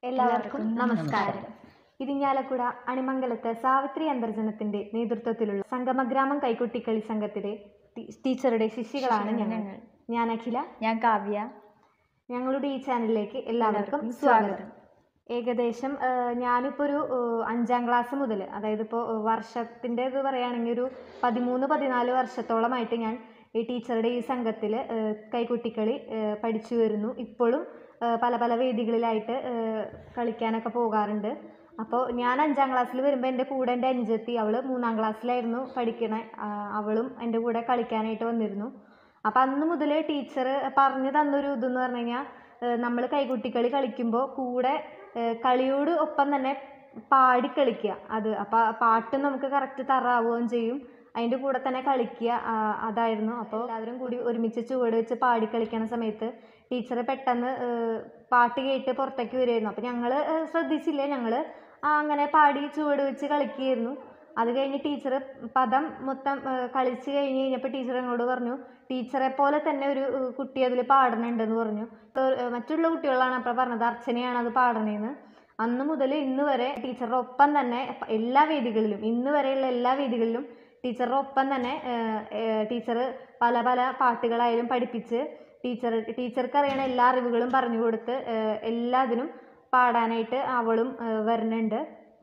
എല്ലാവർക്കും നമസ്കാരം ഇരിഞ്ഞാലക്കുട അണിമംഗലത്ത് സാവിത്രി അന്തർജനത്തിന്റെ നേതൃത്വത്തിലുള്ള സംഗമഗ്രാമം കൈക്കുട്ടിക്കളി സംഘത്തിലെ ടീ- ടീച്ചറുടെ ശിഷ്യകളാണ് ഞങ്ങൾ ഞാൻ അഖില ഞാൻ കാവ്യ ഞങ്ങളുടെ ഈ ചാനലിലേക്ക് എല്ലാവർക്കും സ്വാഗതം ഏകദേശം ആ, ഞാനിപ്പോ ഒരു ആ, അഞ്ചാം ക്ലാസ് മുതൽ അതായത് ഇപ്പോൾ വർഷത്തിൻ്റെ ഇത് പറയുകയാണെങ്കിൽ ഒരു പതിമൂന്ന് പതിനാല് വർഷത്തോളമായിട്ട് ഞാൻ ഈ ടീച്ചറുടെ ഈ സംഘത്തിൽ കൈക്കുട്ടിക്കളി ആ, പഠിച്ചു വരുന്നു ഇപ്പോഴും ആ, പല പല വേദികളിലായിട്ട് ആ, കളിക്കാനൊക്കെ പോകാറുണ്ട് അപ്പോൾ ഞാൻ അഞ്ചാം ക്ലാസ്സിൽ വരുമ്പോൾ എൻ്റെ കൂടെ എൻ്റെ അനുജത്തി അവൾ മൂന്നാം ക്ലാസ്സിലായിരുന്നു പഠിക്കണേ ആ, അവളും എൻ്റെ കൂടെ കളിക്കാനായിട്ട് വന്നിരുന്നു അപ്പം അന്ന് മുതൽ ടീച്ചർ പറഞ്ഞു തന്നൊരു ഇതെന്ന് പറഞ്ഞു കഴിഞ്ഞാൽ നമ്മൾ കൈകുട്ടിക്കളി കളിക്കുമ്പോൾ കൂടെ ഏഹ് കളിയോട് ഒപ്പം തന്നെ പാടി കളിക്കുക അത് അപ്പം പാട്ട് നമുക്ക് കറക്റ്റ് തറാവുകയും ചെയ്യും അതിൻ്റെ കൂടെ തന്നെ കളിക്കുക ആ, അതായിരുന്നു അപ്പോൾ എല്ലാവരും കൂടി ഒരുമിച്ച് ചുവട് വെച്ച് പാടി കളിക്കണ സമയത്ത് ടീച്ചർ പെട്ടെന്ന് ഏഹ് പാട്ട് കേട്ട് പുറത്തേക്ക് വരുമായിരുന്നു അപ്പം ഞങ്ങൾ ശ്രദ്ധിച്ചില്ല ഞങ്ങൾ അങ്ങനെ പാടി ചുവട് വെച്ച് കളിക്കുകയായിരുന്നു അത് കഴിഞ്ഞ് ടീച്ചർ പദം മൊത്തം ഏഹ് കളിച്ച് കഴിഞ്ഞ് കഴിഞ്ഞപ്പോൾ ടീച്ചർ എന്നോട് പറഞ്ഞു ടീച്ചറെ പോലെ തന്നെ ഒരു ഏഹ് കുട്ടി അതിൽ പാടുന്നുണ്ടെന്ന് പറഞ്ഞു ഏഹ് മറ്റുള്ള കുട്ടികളാണ് അപ്പോൾ പറഞ്ഞത് അർച്ചനയാണ് അത് പാടണേന്ന് അന്ന് മുതൽ ഇന്ന് വരെ ടീച്ചറുടെ ഒപ്പം തന്നെ പ- എല്ലാ വേദികളിലും ഇന്ന് വരെയുള്ള എല്ലാ വേദികളിലും ടീച്ചറുടെ ഒപ്പം തന്നെ ടീച്ചർ പല പല പാട്ടുകളായാലും പഠിപ്പിച്ച് ടീച്ചർ ടീച്ചർക്ക് അറിയണ എല്ലാ അറിവുകളും പറഞ്ഞു കൊടുത്ത് ഏഹ് എല്ലാത്തിനും പാടാനായിട്ട് അവളും ഏഹ് വരുന്നുണ്ട്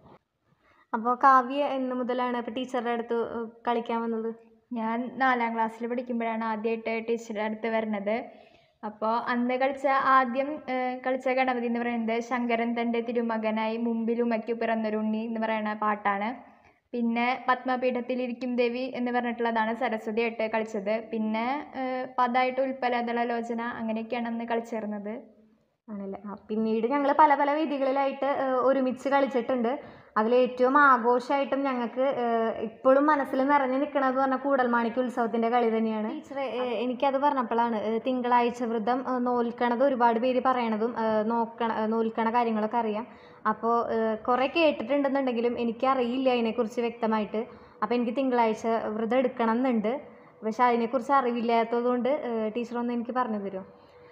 അപ്പോൾ കാവ്യ എന്ന് മുതലാണ് ഇപ്പോൾ ടീച്ചറുടെ അടുത്ത് ഏഹ് കളിക്കാൻ വന്നത് ഞാൻ നാലാം ക്ലാസ്സിൽ പഠിക്കുമ്പോഴാണ് ആദ്യമായിട്ട് ടീച്ചറുടെ അടുത്ത് വരുന്നത് അപ്പോൾ അന്ന് കളിച്ച ആദ്യം ഏഹ്, കളിച്ച ഗണപതി എന്ന് പറയുന്നത് ശങ്കരൻ തൻ്റെ തിരുമകനായി മുമ്പിലുമയ്ക്കു പിറന്നൊരുണ്ണി എന്ന് പറയുന്ന പാട്ടാണ് പിന്നെ പത്മപീഠത്തിലിരിക്കും ദേവി എന്ന് പറഞ്ഞിട്ടുള്ളതാണ് സരസ്വതിയായിട്ട് കളിച്ചത് പിന്നെ ഏഹ്, പദമായിട്ട് ഉൽപ്പലദളലോചന അങ്ങനെയൊക്കെയാണ് അന്ന് കളിച്ചിരുന്നത് ആണല്ലേ ആ പിന്നീട് ഞങ്ങൾ പല പല വേദികളിലായിട്ട് ഏഹ്, ഒരുമിച്ച് കളിച്ചിട്ടുണ്ട് അതിലേറ്റവും ആഘോഷമായിട്ടും ഞങ്ങൾക്ക് ഇപ്പോഴും മനസ്സിൽ നിറഞ്ഞു നിൽക്കണത് പറഞ്ഞാൽ കൂടൽമാണിക്ക് ഉത്സവത്തിൻ്റെ കളി തന്നെയാണ് ടീച്ചറെ ഏഹ്, എനിക്കത് പറഞ്ഞപ്പോഴാണ് ഏഹ്, തിങ്കളാഴ്ച വ്രതം ഏഹ്, നോൽക്കണത് ഒരുപാട് പേര് പറയണതും ഏഹ്, നോക്കണ ഏഹ്, നോൽക്കണ കാര്യങ്ങളൊക്കെ അറിയാം അപ്പോൾ കുറേ കേട്ടിട്ടുണ്ടെന്നുണ്ടെങ്കിലും എനിക്കറിയില്ല അതിനെക്കുറിച്ച് വ്യക്തമായിട്ട് അപ്പോൾ എനിക്ക് തിങ്കളാഴ്ച വ്രതം എടുക്കണം എന്നുണ്ട് പക്ഷെ അതിനെക്കുറിച്ച് അറിവില്ലാത്തത് കൊണ്ട് ടീച്ചർ ഒന്ന് എനിക്ക് പറഞ്ഞു തരുമോ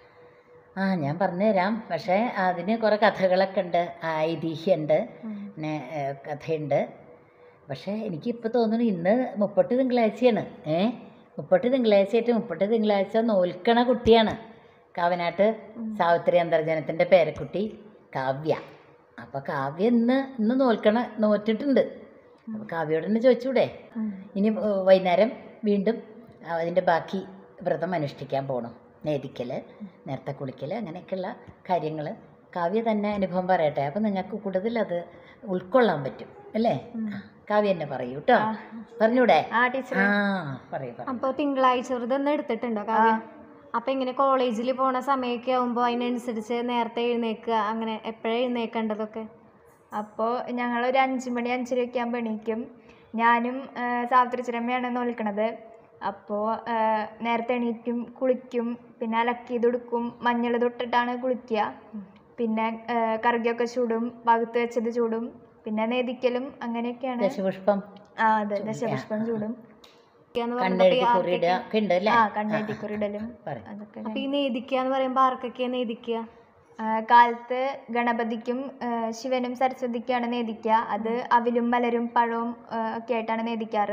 ആ ഞാൻ പറഞ്ഞു തരാം പക്ഷേ അതിന് കുറേ കഥകളൊക്കെ ഉണ്ട് ഐതിഹ്യമുണ്ട് പിന്നെ ഏഹ്, കഥയുണ്ട് പക്ഷേ എനിക്കിപ്പോൾ തോന്നുന്നു ഇന്ന് മുപ്പട്ട് തിങ്കളാഴ്ചയാണ് ഏ മുപ്പട്ട് തിങ്കളാഴ്ചയായിട്ട് മുപ്പട്ട് തിങ്കളാഴ്ച നോൽക്കണ കുട്ടിയാണ് കാവനാട്ട് സാവിത്രി അന്തർജനത്തിൻ്റെ പേരക്കുട്ടി കാവ്യ അപ്പോൾ കാവ്യ ഇന്ന് ഇന്ന് നോൽക്കണ നോറ്റിട്ടുണ്ട് അപ്പോൾ കാവ്യയോട് തന്നെ ചോദിച്ചൂടെ ഇനി ഏഹ്, വൈകുന്നേരം വീണ്ടും അതിൻ്റെ ബാക്കി വ്രതം അനുഷ്ഠിക്കാൻ പോകണം നേദിക്കൽ നേരത്തെ കുളിക്കൽ അങ്ങനെയൊക്കെയുള്ള കാര്യങ്ങൾ കാവ്യ തന്നെ അനുഭവം പറയട്ടെ അപ്പം നിങ്ങൾക്ക് കൂടുതൽ അത് ഉൾക്കൊള്ളാൻ പറ്റും അല്ലേ ആ, കാവ്യ തന്നെ പറയൂ കേട്ടോ പറഞ്ഞൂടെ ആ ടീച്ചർ ആ പറയൂ പറയൂ അപ്പോൾ തിങ്കളാഴ്ച വ്രതം ഒന്ന് എടുത്തിട്ടുണ്ടോ കാവ്യ അപ്പോൾ ഇങ്ങനെ കോളേജിൽ പോണ സമയമൊക്കെ ആകുമ്പോൾ അതിനനുസരിച്ച് നേരത്തെ എഴുന്നേൽക്കുക അങ്ങനെ എപ്പോഴാണ് എഴുന്നേൽക്കേണ്ടതൊക്കെ അപ്പോൾ ഞങ്ങൾ ഒരു അഞ്ച് മണി അഞ്ചരയൊക്കെ ആകുമ്പോൾ എണീക്കും ഞാനും ആ, സാവിത്രി ചിരമ്മയാണ് നോൽക്കണത് അപ്പോൾ നേരത്തെ എണീക്കും കുളിക്കും പിന്നെ അലക്കിയത് ഉടുക്കും മഞ്ഞൾ തൊട്ടിട്ടാണ് കുളിക്കുക പിന്നെ ആ, കറുകിയൊക്കെ ചൂടും വകുത്ത് വെച്ചത് ചൂടും പിന്നെ നേദിക്കലും അങ്ങനെയൊക്കെയാണ് ദശപുഷ്പം ആ അതെ ദശപുഷ്പം ചൂടും എന്ന് കണ്ടെഴുതി പറഞ്ഞപ്പോൾ കുറിയിടുക ഒക്കെ ഉണ്ട് അല്ലേ ആ കണ്ണേറ്റിക്കുറിടലും പറയും അതൊക്കെ അപ്പോൾ ഈ നേദിക്കുക എന്ന് പറയുമ്പോൾ ആർക്കൊക്കെയാണ് നേദിക്കുക ആ, കാലത്ത് ഗണപതിക്കും ആ, ശിവനും സരസ്വതിക്കാണ് നേദിക്കുക അത് അവിലും മലരും പഴവും ആ, ഒക്കെ ആയിട്ടാണ് നേദിക്കാറ്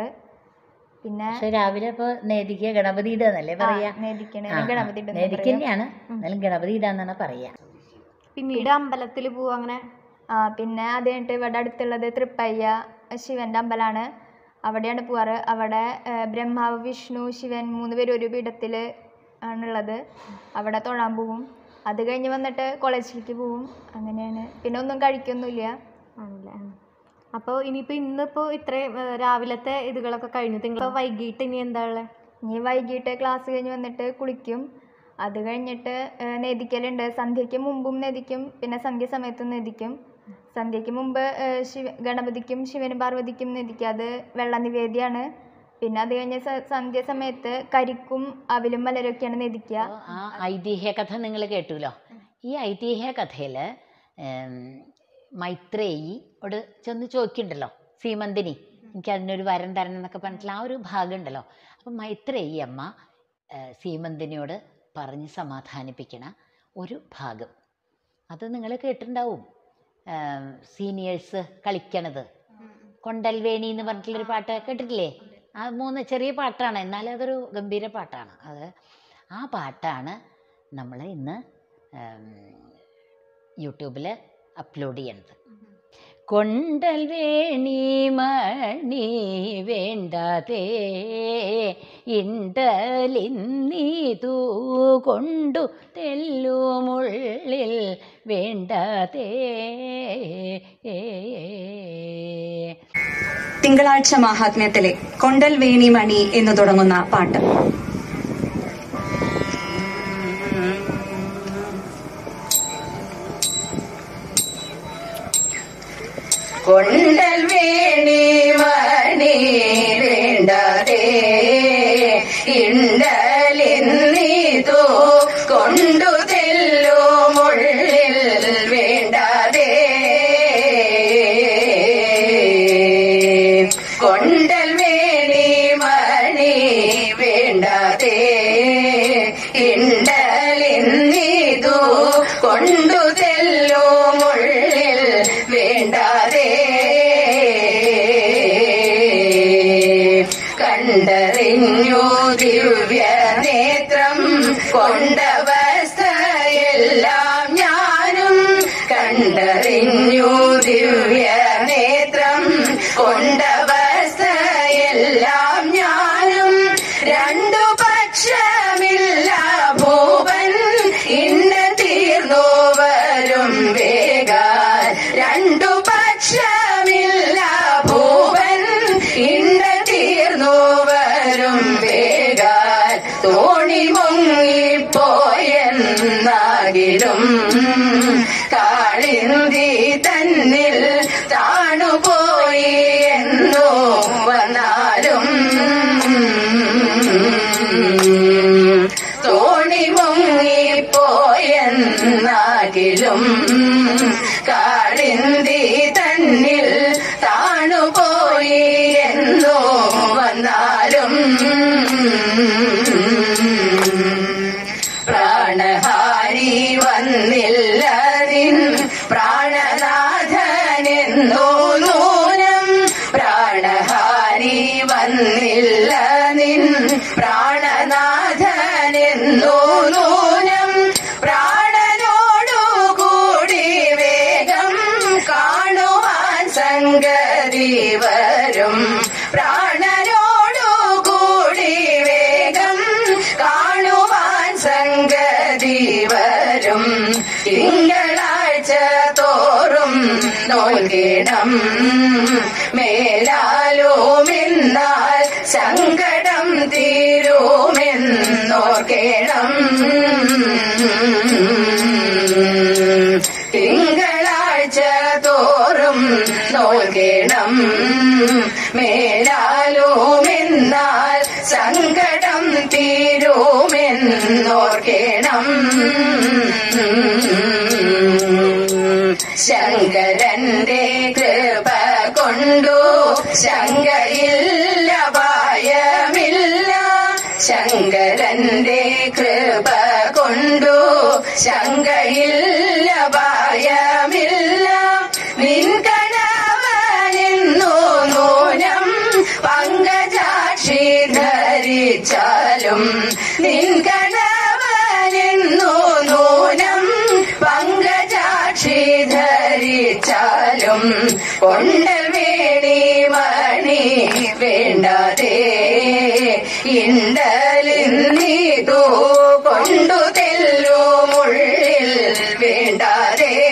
പിന്നെ പക്ഷെ രാവിലെ ഇപ്പോൾ നേദിക്കുക ഗണപതി ഇടുന്നല്ലേ പറയാ നേദിക്കണ ആ, ആ. ഗണപതി നേദിക്ക തന്നെയാണ് എന്നാലും ഗണപതി ഇടാന്നാണ് പറയാ പിന്നീട് അമ്പലത്തിൽ പോവുക അങ്ങനെ ആ പിന്നെ അത് കഴിഞ്ഞിട്ട് ഇവിടെ അടുത്തുള്ളത് തൃപ്പയ്യ ശിവന്റെ അമ്പലമാണ് അവിടെയാണ് പോവാറ് അവിടെ ആ, ബ്രഹ്മാവ് വിഷ്ണു ശിവൻ മൂന്ന് പേരും ഒരു പീഠത്തിൽ ആണുള്ളത് അവിടെ തൊഴാൻ പോവും അത് കഴിഞ്ഞ് വന്നിട്ട് കോളേജിലേക്ക് പോവും അങ്ങനെയാണ് പിന്നെ ഒന്നും കഴിക്കൊന്നുമില്ല ആണല്ലേ അപ്പോൾ ഇനിയിപ്പോൾ ഇന്നിപ്പോൾ ഇത്രയും ഏഹ്, രാവിലത്തെ ഇതുകളൊക്കെ കഴിഞ്ഞു തിങ്കൾ വൈകിട്ട് ഇനി എന്താ ഉള്ളത് ഇനി വൈകിട്ട് ക്ലാസ് കഴിഞ്ഞ് വന്നിട്ട് കുളിക്കും അത് കഴിഞ്ഞിട്ട് ഏഹ്, നേദിക്കലുണ്ട് സന്ധ്യയ്ക്ക് മുമ്പും നേദിക്കും പിന്നെ സന്ധ്യ സമയത്തും നേദിക്കും സന്ധ്യയ്ക്ക് മുമ്പ് ഏഹ്, ശിവ ഗണപതിക്കും ശിവനും പാർവതിക്കും നേദിക്കുക അത് വെള്ള നിവേദ്യമാണ് പിന്നെ അത് കഴിഞ്ഞ് സ- സന്ധ്യ സമയത്ത് കരിക്കും അവിലും മലരൊക്കെയാണ് നേദിക്കുക അപ്പോൾ ആ ഐതിഹ്യ കഥ നിങ്ങൾ കേട്ടുല്ലോ ഈ ഐതിഹ്യ കഥയിൽ മൈത്രേയിയോട് ചെന്ന് ചോദിക്കണ്ടല്ലോ സീമന്തിനി എനിക്ക് അതിനൊരു വരം തരണം എന്നൊക്കെ പറഞ്ഞിട്ടുള്ള ആ ഒരു ഭാഗം ഉണ്ടല്ലോ അപ്പം മൈത്രേയി അമ്മ ഏഹ്, സീമന്തിനിയോട് പറഞ്ഞ് സമാധാനിപ്പിക്കണ ഒരു ഭാഗം അത് നിങ്ങൾ കേട്ടിട്ടുണ്ടാവും സീനിയേഴ്സ് കളിക്കണത് കൊണ്ടൽവേണി എന്ന് പറഞ്ഞിട്ടുള്ളൊരു പാട്ട് കേട്ടിട്ടില്ലേ ആ മൂന്ന് ചെറിയ പാട്ടാണ് എന്നാലും അതൊരു ഗംഭീര പാട്ടാണ് അത് ആ പാട്ടാണ് നമ്മൾ ഇന്ന് യൂട്യൂബിൽ അപ്ലോഡ് ചെയ്യണത് കൊണ്ടൽ വേണി മണി വേണ്ടതേ ഇണ്ടലിന്നീതു കൊണ്ടു തെല്ലുമുള്ളിൽ വേണ്ടതേ തിങ്കളാഴ്ച മാഹാത്മ്യത്തിലെ കൊണ്ടൽ വേണി മണി എന്ന് തുടങ്ങുന്ന പാട്ട് കൊണ്ടൽ വേണി മണി വേണ്ടതേ ഇണ്ടലിന്നീതു കൊണ്ടു തെല്ലുമുള്ളിൽ വേണ്ടതേ കൊണ്ടൽ വേണി മണി വേണ്ടതേ ഇണ്ടലിന്നീതു കൊണ്ടു തെല്ലുമുള്ളിൽ വേണ്ടതേ കണ്ടറിഞ്ഞു ദിവ്യ നേത്രം കൊണ്ടവസ്ഥയെല്ലാം ഞാനും കണ്ടറിഞ്ഞു ദിവ്യ നേത്രം കൊണ്ടവസ്ഥയെല്ലാം ഞാനും രണ്ടു പക്ഷമില്ല ഭൂവൻ ഇന്ന തീർന്നു വരും വേഗാൻ രണ്ടു പക്ഷമില്ല ഭൂവൻ ഇന്ന തീർന്നു വരും വേഗാൻ തോണി മുങ്ങിപ്പോയെന്നാകിലും കാളിന്തി തന്നിൽ താണുപോയി എന്നു വന്നാലും തോണി മുങ്ങിപ്പോയെന്നാകിലും കാളിന്തി തന്നിൽ താണുപോയി എന്നു വന്നാലും പ്രാണഹാരി വന്നില്ല നിൻ പ്രാണനാഥനെന്നോ നൂനം പ്രാണഹാരി വന്നില്ല നിൻ പ്രാണനാഥനെന്നോ നൂനം പ്രാണനോടു കൂടി വേഗം കാണുവാൻ സംഗതി വരും പ്രാണനോടു കൂടി വേഗം കാണുവാൻ സംഗതി വരും തിങ്കളാഴ്ച തോറും നോൽകിടം മേലാലോമെന്നാൽ സങ്കടം തീരുമെന്നോർക്കേണം തിങ്കളാഴ്ച തോറും നോൽകിടം മേലാലോമെന്നാൽ സങ്കടം തീരുമെന്നോർക്കേണം ശങ്കരന്റെ കൃപ കൊണ്ടു ശങ്കയില്ല ഭയമില്ല ശങ്കരന്റെ കൃപ കൊണ്ടു ശങ്കയില്ല ഭയമില്ല നിൻ കണവനെന്നു നൂനം പങ്കജാക്ഷി ധരിച്ചാലും നിൻ കണവനെന്നു നൂനം പങ്കജാക്ഷി ധരിച്ചാലും കൊണ്ടൽ വേണി മണി വേണ്ടതേ ഇണ്ടലിന്നീതു കൊണ്ടു തെല്ലുമുള്ളിൽ വേണ്ടതേ